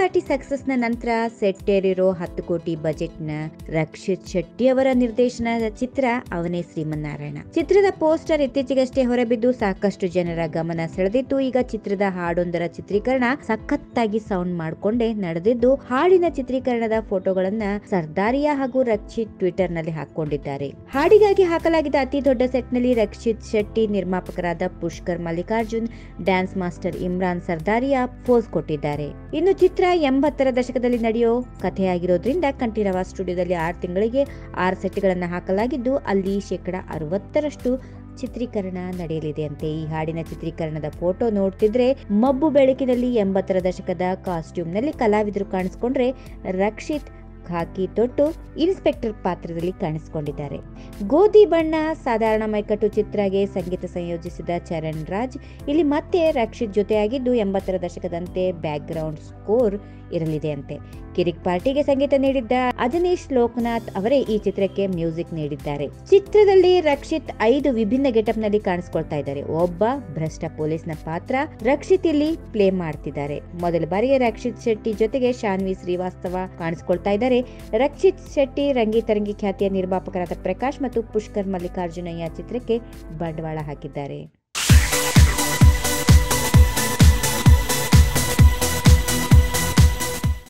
party success ನ ನಂತರ set ಏರಿರೋ ಹತ್ತು ಕೋಟಿ ಬಜೆಟ್ ನ ರಕ್ಷಿತ್ ಶೆಟ್ಟಿ ಅವರ ನಿರ್ದೇಶನದ ಚಿತ್ರ ಅವನೇ ಶ್ರೀಮನ್ನಾರಾಯಣ ಚಿತ್ರದ ಪೋಸ್ಟರ್ ಇತ್ತೀಚೆಗಷ್ಟೇ ಹೊರಬಿದ್ದು ಸಾಕಷ್ಟು ಜನರ ಗಮನ ಸೆಳೆದಿತ್ತು ಈಗ ಚಿತ್ರದ ಹಾಡೊಂದರ ಚಿತ್ರೀಕರಣ ಸಖತ್ತಾಗಿ ಸೌಂಡ್ ಮಾಡಿಕೊಂಡೇ ನಡೆದಿದ್ದು ಹಾಡಿನ ಚಿತ್ರೀಕರಣದ ಫೋಟೋಗಳನ್ನ ಸರ್ದಾರಿಯಾ ಹಾಗೂ ರಕ್ಷಿತ್ ಟ್ವಿಟರ್ ನಲ್ಲಿ ಹಾಕೊಂಡಿದ್ದಾರೆ ಹಾಡಿಗಾಗಿ ಹಾಕಲಾಗಿದ್ದ ಅತಿ ದೊಡ್ಡ ಸೆಟ್ ನಲ್ಲಿ ರಕ್ಷಿತ್ ಶೆಟ್ಟಿ ನಿರ್ಮಾಪಕರಾದ Pushkar Mallikarjun dance master Imran Sardhariya pose ಕೊಟ್ಟಿದ್ದಾರೆ ಇನ್ನು ಚಿತ್ರ ಎಂಬತ್ತರ ದಶಕದಲ್ಲಿ ನಡೆಯೋ ಕಥೆಯಾಗಿರೋದ್ರಿಂದ ಕಂಠೀರವ ಸ್ಟುಡಿಯೋದಲ್ಲಿ ಆರು ತಿಂಗಳಿಗೆ ಆರು ಸೆಟ್ಗಳನ್ನ ಹಾಕಲಾಗಿದ್ದು ಅಲ್ಲಿ ಶೇಕಡ ಅರವತ್ತರಷ್ಟು ಚಿತ್ರೀಕರಣ ನಡೆಯಲಿದೆ ಅಂತೆ ಈ ಹಾಡಿನ ಚಿತ್ರೀಕರಣದ ಫೋಟೋ ನೋಡ್ತಿದ್ರೆ ಮಬ್ಬು ಬೆಳಕಿನಲ್ಲಿ ಎಂಬತ್ತರ ದಶಕದ ಕಾಸ್ಟ್ಯೂಮ್ನಲ್ಲಿ ಕಲಾವಿದರು ಕಾಣಿಸ್ಕೊಂಡ್ರೆ ರಕ್ಷಿತ್ ಖಾಕಿ ತೊಟ್ಟು ಇನ್ಸ್ಪೆಕ್ಟರ್ ಪಾತ್ರದಲ್ಲಿ ಕಾಣಿಸಿಕೊಂಡಿದ್ದಾರೆ ಗೋಧಿ ಬಣ್ಣ ಸಾಧಾರಣ ಮೈಕಟ್ಟು ಚಿತ್ರಗೆ ಸಂಗೀತ ಸಂಯೋಜಿಸಿದ ಚರಣ್ ರಾಜ್ ಇಲ್ಲಿ ಮತ್ತೆ ರಕ್ಷಿತ್ ಜೊತೆಯಾಗಿದ್ದು ಎಂಬತ್ತರ ದಶಕದಂತೆ ಬ್ಯಾಕ್ ಗ್ರೌಂಡ್ ಸ್ಕೋರ್ ಇರಲಿದೆ ಅಂತೆ ಕಿರಿಕ್ ಪಾರ್ಟಿಗೆ ಸಂಗೀತ ನೀಡಿದ್ದ ಅಜನೀಶ್ ಲೋಕನಾಥ್ ಅವರೇ ಈ ಚಿತ್ರಕ್ಕೆ ಮ್ಯೂಸಿಕ್ ನೀಡಿದ್ದಾರೆ ಚಿತ್ರದಲ್ಲಿ ರಕ್ಷಿತ್ ಐದು ವಿಭಿನ್ನ ಗೆಟಪ್ ನಲ್ಲಿ ಕಾಣಿಸ್ಕೊಳ್ತಾ ಇದ್ದಾರೆ ಒಬ್ಬ ಭ್ರಷ್ಟ ಪೊಲೀಸ್ನ ಪಾತ್ರ ರಕ್ಷಿತ್ ಇಲ್ಲಿ ಪ್ಲೇ ಮಾಡ್ತಿದ್ದಾರೆ ಮೊದಲ ಬಾರಿಗೆ ರಕ್ಷಿತ್ ಶೆಟ್ಟಿ ಜೊತೆಗೆ ಶಾನ್ವಿ ಶ್ರೀವಾಸ್ತವ ಕಾಣಿಸ್ಕೊಳ್ತಾ ಇದ್ದಾರೆ ರಕ್ಷಿತ್ ಶೆಟ್ಟಿ ರಂಗಿತರಂಗಿ ಖ್ಯಾತಿಯ ನಿರ್ಮಾಪಕರಾದ ಪ್ರಕಾಶ್ ಮತ್ತು ಪುಷ್ಕರ್ ಮಲ್ಲಿಕಾರ್ಜುನಯ್ಯ ಚಿತ್ರಕ್ಕೆ ಬಂಡವಾಳ ಹಾಕಿದ್ದಾರೆ